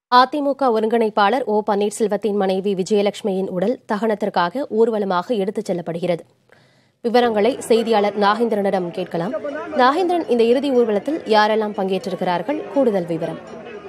அதிமுக ஒருங்கிணைப்பாளர் ஓ பன்னீர்செல்வத்தின் மனைவி விஜயலட்சுமியின் உடல் தகனத்திற்காக ஊர்வலமாக எடுத்துச் செல்லப்படுகிறது விவரங்களை செய்தியாளர் நாகேந்திரனிடம் கேட்கலாம் நாகேந்திரன் இந்த இறுதி ஊர்வலத்தில் யாரெல்லாம் பங்கேற்றிருக்கிறார்கள் கூடுதல் விவரம்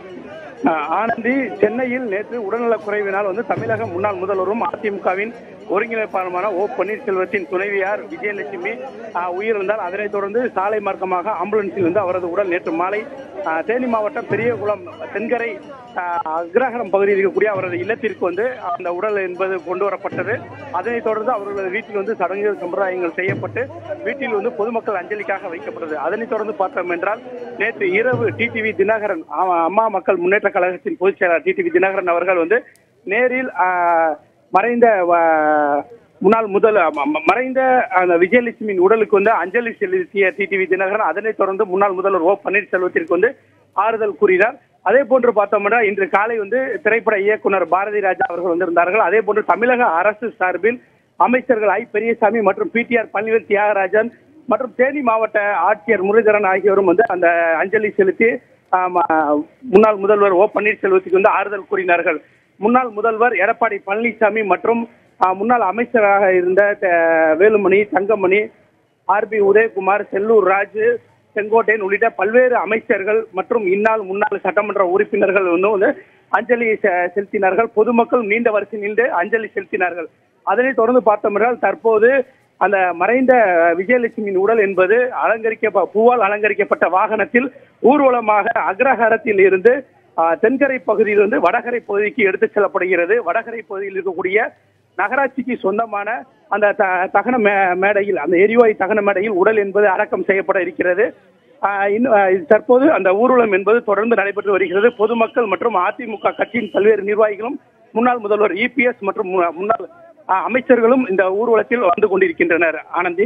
ஆஹ் ஆனந்தி சென்னையில் நேற்று உடல்நலக் குறைவினால் வந்து தமிழக முன்னாள் முதல்வரும் அதிமுகவின் ஒருங்கிணைப்பாளருமான ஓ பன்னீர்செல்வத்தின் துணைவியார் விஜயலட்சுமி ஆஹ் உயிரிழந்தார் அதனைத் தொடர்ந்து சாலை மார்க்கமாக ஆம்புலன்ஸில் இருந்து அவரது உடல் நேற்று மாலை ஆஹ் தேனி மாவட்டம் பெரியகுளம் தென்கரை ஆஹ் அக்ரஹாரம் பகுதியில் இருக்கக்கூடிய அவரது இல்லத்திற்கு வந்து அந்த உடல் என்பது கொண்டு வரப்பட்டது அதனைத் தொடர்ந்து அவர்களது வீட்டில் வந்து சடங்கு சம்பிரதாயங்கள் செய்யப்பட்டு வீட்டில் வந்து பொதுமக்கள் அஞ்சலிக்காக வைக்கப்பட்டது அதனைத் தொடர்ந்து பார்த்தோம் என்றால் நேற்று இரவு டிடிவி தினகரன் ஆ- அம்மா மக்கள் முன்னேற்ற கழகத்தின் பொதுச் செயலாளர் டிடிவி தினகரன் அவர்கள் வந்து நேரில் ஆஹ், மறைந்த ஆஹ், முன்னாள் முதல் ம- ம- மறைந்த அந்த விஜயலட்சுமியின் உடலுக்கு வந்து அஞ்சலி செலுத்திய டிடிவி தினகரன் அதனைத் தொடர்ந்து முன்னாள் முதல்வர் ஓ பன்னீர்செல்வத்திற்கு வந்து ஆறுதல் கூறினார் அதே போன்று பார்த்தோம்னா இன்று காலை வந்து திரைப்பட இயக்குனர் பாரதி ராஜா அவர்கள் வந்திருந்தார்கள் அதே போன்று தமிழக அரசு சார்பில் அமைச்சர்கள் ஐ பெரியசாமி மற்றும் பிடிஆர் பழனிவேல் தியாகராஜன் மற்றும் தேனி மாவட்ட ஆட்சியர் முரளிதரன் ஆகியோரும் வந்து அந்த அஞ்சலி செலுத்தி ஆம், ஆ, முன்னாள் முதல்வர் ஓ பன்னீர்செல்வத்துக்கு வந்து ஆறுதல் கூறினார்கள் முன்னாள் முதல்வர் எடப்பாடி பழனிசாமி மற்றும் ஆ, முன்னாள் அமைச்சராக இருந்த த- வேலுமணி தங்கமணி ஆர்பி உதயகுமார் செல்லூர் ராஜு செங்கோட்டையன் உள்ளிட்ட பல்வேறு அமைச்சர்கள் மற்றும் இந்நாள் முன்னாள் சட்டமன்ற உறுப்பினர்கள் வந்து வந்து அஞ்சலி செ- செலுத்தினார்கள் பொதுமக்கள் நீண்ட வரிசை நின்று அஞ்சலி செலுத்தினார்கள் அதனைத் தொடர்ந்து பார்த்தோம் என்றால் தற்போது அந்த மறைந்த விஜயலட்சுமியின் உடல் என்பது அலங்கரிக்க பூவால் அலங்கரிக்கப்பட்ட வாகனத்தில் ஊர்வலமாக அக்ரஹாரத்தில் இருந்து ஆ, தென்கரை பகுதியிலிருந்து வடகரை பகுதிக்கு எடுத்துச் செல்லப்படுகிறது வடகரை பகுதியில் இருக்கக்கூடிய நகராட்சிக்கு சொந்தமான அந்த த- தகன மே- மேடையில் அந்த எரிவாயு தகன மேடையில் உடல் என்பது அடக்கம் செய்யப்பட இருக்கிறது ஆஹ் இன்னும் ஆஹ் இது தற்போது அந்த ஊர்வலம் என்பது தொடர்ந்து நடைபெற்று வருகிறது பொதுமக்கள் மற்றும் அதிமுக கட்சியின் பல்வேறு நிர்வாகிகளும் முன்னாள் முதல்வர் இபிஎஸ் மற்றும் மு- முன்னாள் ஆஹ் அமைச்சர்களும் இந்த ஊர்வலத்தில் வந்து கொண்டிருக்கின்றனர் ஆனந்தி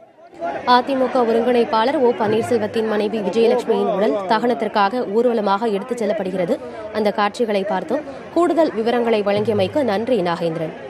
அதிமுக ஒருங்கிணைப்பாளர் ஓ பன்னீர்செல்வத்தின் மனைவி விஜயலட்சுமியின் உடல் தகனத்திற்காக ஊர்வலமாக எடுத்துச் செல்லப்படுகிறது அந்த காட்சிகளை பார்த்தோம் கூடுதல் விவரங்களை வழங்கியமைக்கு நன்றி நாகேந்திரன்